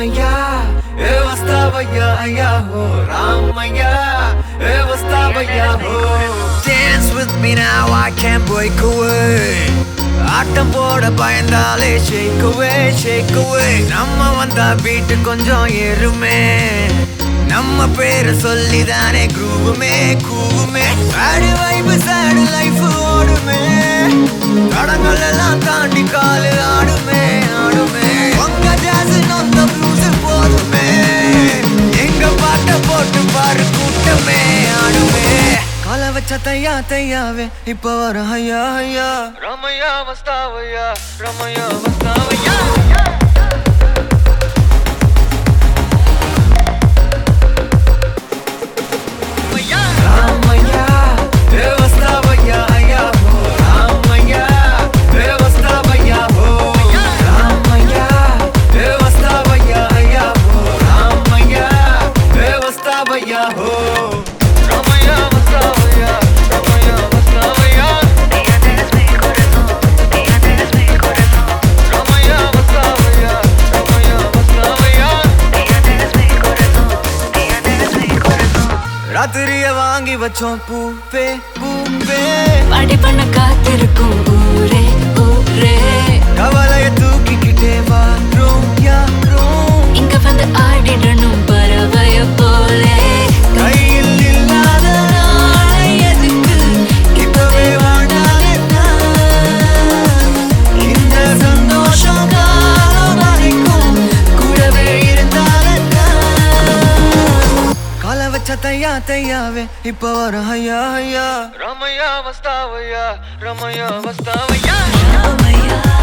రామయ్య ఏ వస్తావయ్యా అయ్యా హో రామయ్య ఏ వస్తావయ్యా హో Dance with me now I can't break away ஆட்டம் போட பயந்தாலே shake away shake away நம்ம வந்தா பீட்டு கொஞ்சம் ஏறுமே நம்ம பேரை சொல்லிதானே குரூவுமே கூவுமே ஆடு வைப்பு சாடு லைஃப் ஓடுமே தடங்கள் எல்லாம் தாண்டி காலு ஆடுமே ஆடுமே உங்க ஜாஸ் நொந்த ப்ளூஸ் போதுமே எங்க பாட்ட போட்டு பாரு கூட்டமே ஆடுமே கால வச்ச தையா தையாவே இப்ப வர ஐயா ஐயா ரமையா வஸ்தாவையா ரமையா வஸ்தாவையா రామయ్య ఏ వస్తావయ్యా అయ్యా హో రామయ్య ఏ వస్తావయ్యా హో రామయ్య ఏ వస్తావయ్యా అయ్యా హో రామయ్య ఏ వస్తావయ్యా హో రామయ్య వస్తావయ్యా రామయ్య వస్తావయ్యా రామయ్య వస్తావయ్యా రామయ్య వస్తావయ్యా ராத்திரிய வாங்கி வச்சோம் பூப்பே பூப்பே பாடி பண்ண காத்திருக்கும் ஊரே ஊரே கவலைய தூக்கிக்கிட்டே வாரோம் யாரோம் இங்க வந்து ஆடிடணும் பறவைய போலே கையில் இல்லாத நாளை எதுக்கு இப்பவே வாழ்ந்தாலே இந்த சந்தோஷம் காலம் வரைக்கும் கூடவே இருந்தாலே கால வச்ச தையா தையாவே இப்ப வர ஐயா ஐயா ரமையா வஸ்தாவையா ரமையா வஸ்தாவையா ராமையா